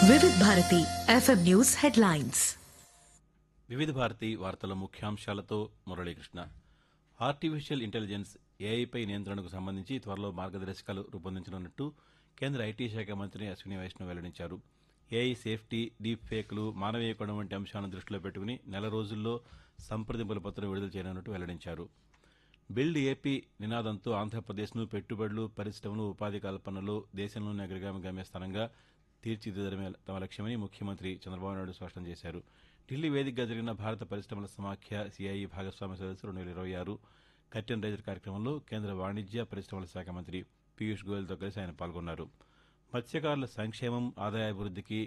వివిధ Bharati FM news headlines Vividh Bharati వార్తల ముఖ్యాంశాలతో మురళీకృష్ణ ఆర్టిఫిషియల్ ఇంటెలిజెన్స్ ఏఐపై నియంత్రణకు సంబంధించి త్వరలో మార్గదర్శకాలు రూపొందించనున్నట్టు కేంద్ర ఐటీ శాఖ మంత్రి అశ్విని వైష్ణవ్ వెల్లడించారు ఏఐ సేఫ్టీ డీప్ ఫేక్లు మానవీయ కోణం వంటి అంశాలను దృష్టిలో పెట్టుకుని నెల రోజుల్లో సంప్రదింపుల పత్రం విడుదల చేయనున్నట్టు వెల్లడించారు బిల్డ్ ఏపీ నినాదంతో ఆంధ్రప్రదేశ్ను పెట్టుబడులు పరిశ్రమలు ఉపాధి కల్పనలో దేశంలోనే అగ్రగామి గమ్యస్థానంగా తీర్చిదిద్దడమే తమ లక్ష్యమని ముఖ్యమంత్రి చంద్రబాబు నాయుడు స్పష్టం చేశారు ఢిల్లీ వేదికగా జరిగిన భారత పరిశ్రమల సమాఖ్య సిఐఈ భాగస్వామ్య సదస్సు రెండు వేల ఇరవై ఆరు కర్టెన్ రైజర్ కార్యక్రమంలో కేంద్ర వాణిజ్య పరిశ్రమల శాఖ మంత్రి పీయూష్ గోయల్తో కలిసి ఆయన పాల్గొన్నారు మత్స్యకారుల సంక్షేమం ఆదాయాభివృద్ధికి